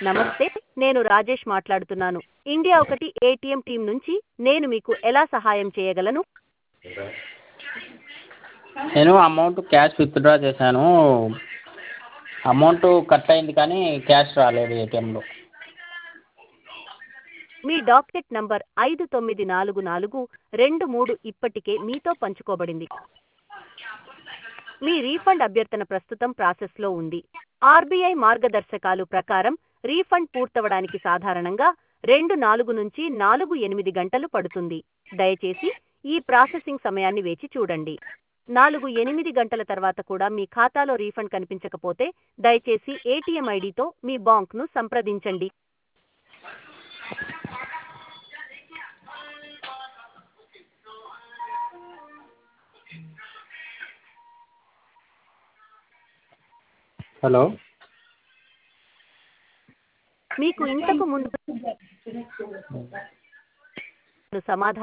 నమస్తే నేను రాజేష్ మాట్లాడుతున్నాను ఇండియా ఒకటి ఏటీఎం టీం నుంచి నేను మీకు ఎలా సహాయం చేయగలను నేను అమౌంట్ క్యాష్ విత్డ్రా చేశాను అమౌంట్ కట్ అయింది కానీ క్యాష్ రాలేదు ఏటీఎంలో మీ డాకెట్ నంబర్ ఐదు తొమ్మిది నాలుగు నాలుగు రెండు మూడు ఇప్పటికే మీతో పంచుకోబడింది మీ రీఫండ్ అభ్యర్థన ప్రస్తుతం ప్రాసెస్లో ఉంది ఆర్బీఐ మార్గదర్శకాలు ప్రకారం రీఫండ్ పూర్తవడానికి సాధారణంగా రెండు నాలుగు నుంచి నాలుగు ఎనిమిది గంటలు పడుతుంది దయచేసి ఈ ప్రాసెసింగ్ సమయాన్ని వేచి చూడండి నాలుగు ఎనిమిది గంటల తర్వాత కూడా మీ ఖాతాలో రీఫండ్ కనిపించకపోతే దయచేసి ఏటీఎం ఐడితో మీ బాంక్ను సంప్రదించండి హలో మీకు ఇంతకు ముందు సమాధానం